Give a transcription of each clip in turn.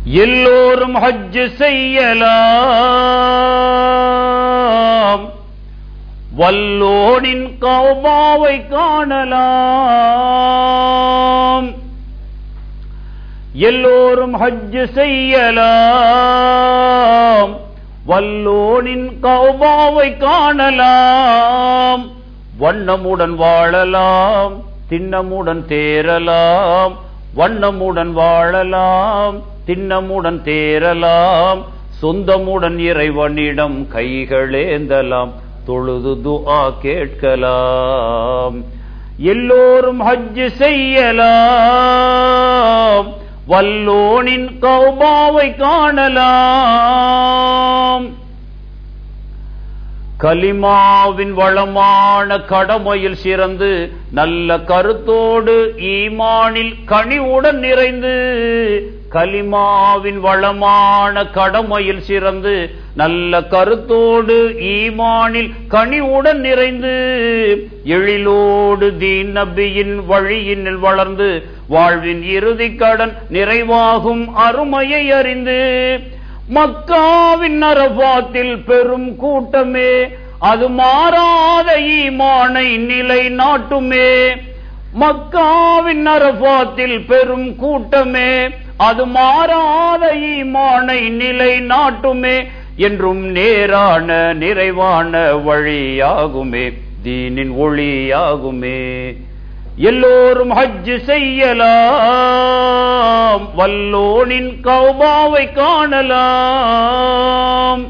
எல்லோரும் ஹஜ் செய்யலாம் வல்லோனின் கௌபாவை காணலாம் எல்லோரும் ஹஜ் செய்யலாம் வல்லோனின் கௌபாவை காணலாம் வண்ணமுடன் வாழலாம் திண்ணமுடன் தேரலாம் வண்ணமுடன் வாழலாம் திண்ணமுடன் தேரலாம் சொந்தமுடன் இறைவனிடம் கைகளேந்தலாம் தொழுது துஆ கேட்கலாம் எல்லோரும் ஹஜ் செய்யலாம் வல்லோனின் கௌபாவை காணலாம் கலிமாவின் வளமான கடமையில் சிறந்து நல்ல கருத்தோடு ஈமானில் கனிவுடன் நிறைந்து கலிமாவின் வளமான கடமையில் சிறந்து நல்ல கருத்தோடு ஈமானில் கனிவுடன் நிறைந்து எழிலோடு தீன் நபியின் வழியினில் வளர்ந்து வாழ்வின் இறுதி கடன் நிறைவாகும் அருமையை அறிந்து மக்காவின் அரபாத்தில் பெரும் கூட்டமே அது மாறாத ஈமானை நிலை நாட்டுமே மக்காவின் அரபாத்தில் பெரும் கூட்டமே அது மாறாத ஈமானை நிலை நாட்டுமே என்றும் நேரான நிறைவான வழியாகுமே தீனின் ஒளியாகுமே எல்லோரும் ஹஜ் செய்யலாம் வல்லோனின் கௌபாவை காணலாம்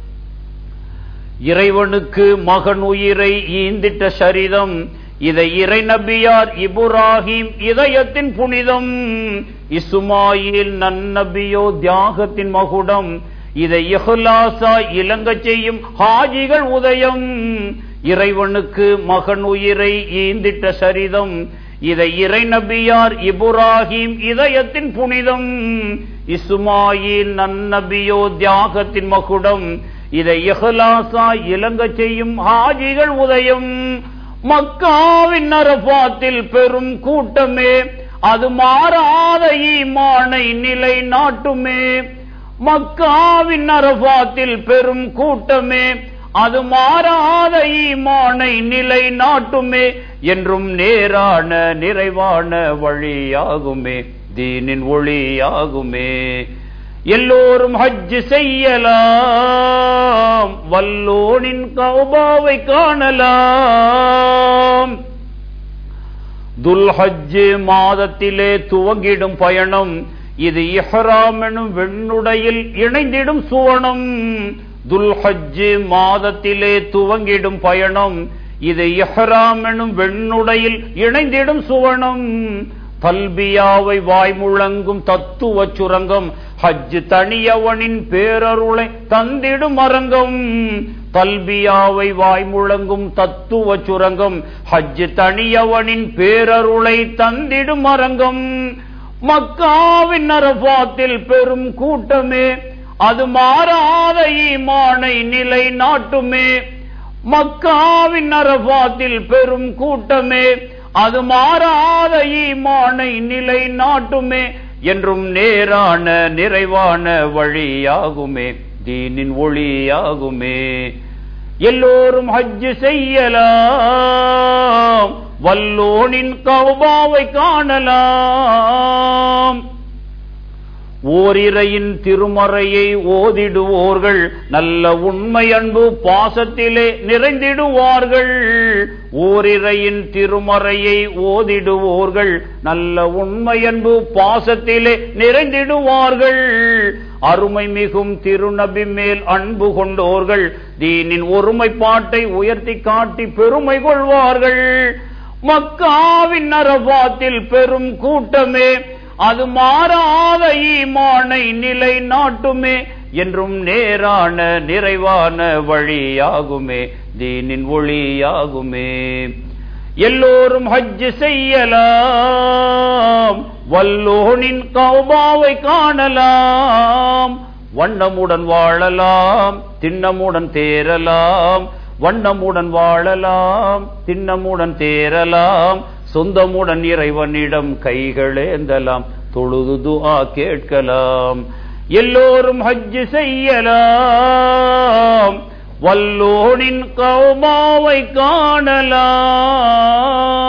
இறைவனுக்கு மகன் உயிரை ஈந்திட்ட சரிதம் இதை இறை நபியார் இபுராஹிம் இதயத்தின் புனிதம் இசுமாயில் நன்னபியோ தியாகத்தின் மகுடம் இதை இஹ்லாசா இலங்க செய்யும் ஹாஜிகள் உதயம் இறைவனுக்கு மகன் உயிரை ஈந்திட்ட சரிதம் இதை இறை நபியார் இபுராஹிம் இதயத்தின் புனிதம் இசுமாயில் நன்னபியோ தியாகத்தின் மகுடம் இதை இஹ்லாசா இலங்க செய்யும் ஹாஜிகள் உதயம் மக்காவின் அரபாத்தில் பெரும் கூட்டமே அது மாறாத ஈமானை நிலை நாட்டுமே மக்காவின் அரபாத்தில் பெரும் கூட்டமே அது மாறாத ஈமானை நிலை நாட்டுமே என்றும் நேரான நிறைவான வழியாகுமே தீனின் ஒளியாகுமே எல்லோரும் ஹஜ் செய்யலாம் வல்லோனின் கௌபாவை காணலாம் துல்ஹஜ் மாதத்திலே துவங்கிடும் பயணம் இது இஹ்ராம் எனும் வெண்ணுடையில் இணைந்திடும் சுவனம் துல்ஹஜ் மாதத்திலே துவங்கிடும் பயணம் இது இஹ்ராம் எனும் வெண்ணுடையில் இணைந்திடும் சுவனம் பல்பியாவை வாய்முழங்கும் தத்துவ சுரங்கம் ஹஜ் தனியவனின் பேரருளை தந்திடும் அரங்கம் பல்பியாவை வாய்முழங்கும் தத்துவ சுரங்கம் ஹஜ் தனியவனின் பேரருளை தந்திடும் அரங்கம் மக்காவின் அரபாத்தில் பெரும் கூட்டமே அது மாறாத ஈமானை நிலை நாட்டுமே மக்காவின் அரபாத்தில் பெரும் கூட்டமே அது மாறாத ஈமானை நிலை நாட்டுமே என்றும் நேரான நிறைவான வழியாகுமே தீனின் ஒளியாகுமே எல்லோரும் ஹஜ் செய்யலாம் வல்லோனின் கௌபாவை காணலாம் ஓரிரையின் திருமறையை ஓதிடுவோர்கள் நல்ல உண்மை அன்பு பாசத்திலே நிறைந்திடுவார்கள் ஓரிரையின் திருமறையை ஓதிடுவோர்கள் நல்ல உண்மை அன்பு பாசத்திலே நிறைந்திடுவார்கள் அருமை மிகும் திருநபி மேல் அன்பு கொண்டோர்கள் தீனின் ஒருமைப்பாட்டை உயர்த்தி காட்டி பெருமை கொள்வார்கள் மக்காவின் அரபாத்தில் பெரும் கூட்டமே அது மாறாத ஈமானை நிலை நாட்டுமே என்றும் நேரான நிறைவான வழியாகுமே தீனின் ஒளியாகுமே எல்லோரும் ஹஜ் செய்யலாம் வல்லோனின் கௌபாவை காணலாம் வண்ணமுடன் வாழலாம் திண்ணமுடன் தேரலாம் வண்ணமுடன் வாழலாம் திண்ணமுடன் தேரலாம் சொந்தமுடன் இறைவனிடம் கைகளேந்தலாம் தொழுது துஆ கேட்கலாம் எல்லோரும் ஹஜ் செய்யலாம் வல்லோனின் கௌபாவை காணலாம்